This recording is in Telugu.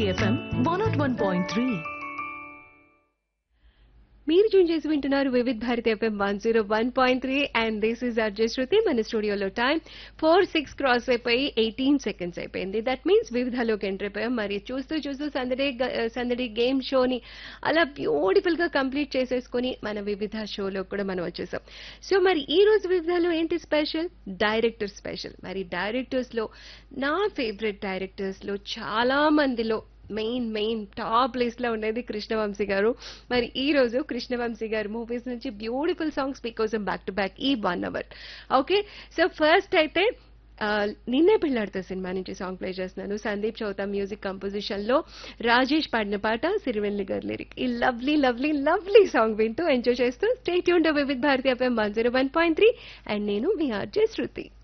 FM one not one point three మీరు జూన్ చేసి వింటున్నారు Vividh Bharati FM one zero one point three and this is RJ Shruti మన స్టూడియోలో టైం ఫోర్ సిక్స్ క్రాస్ అయిపోయి ఎయిటీన్ సెకండ్స్ అయిపోయింది దట్ మీన్స్ వివిధలోకి ఎంటర్ అయిపోయాం మరి చూస్తూ చూస్తూ సందడి గ- సందడి గేమ్ షోని అలా బ్యూటిఫుల్ గా కంప్లీట్ చేసేసుకుని మన వివిధ షోలో కూడా మనం వచ్చేసాం సో మరి ఈ రోజు వివిధలో ఏంటి స్పెషల్ డైరెక్టర్ స్పెషల్ మరి డైరెక్టర్స్ లో నా ఫేవరెట్ డైరెక్టర్స్ లో చాలా మందిలో మెయిన్ మెయిన్ టాప్ లిస్ట్ లో ఉండేది కృష్ణవంశీ గారు మరి ఈ రోజు కృష్ణవంశీ గారు మూవీస్ నుంచి బ్యూటిఫుల్ సాంగ్స్ మీకోసం బ్యాక్ టు బ్యాక్ ఈ one hour okay so first అయితే ఆ, నిన్నే పిల్లాడితో సినిమా నుంచి సాంగ్ ప్లే చేస్తున్నాను సందీప్ చౌతా మ్యూజిక్ కంపోజిషన్ లో రాజేష్ పాడిన పాట సిరివెల్లి గారి లిరిక్ ఈ లవ్లీ లవ్లీ లవ్లీ సాంగ్ వింటూ ఎంజాయ్ చేస్తూ స్టేట్ యూన్ Vividh Bharati FM one zero one point three and నేను మీ ఆర్జే శృతి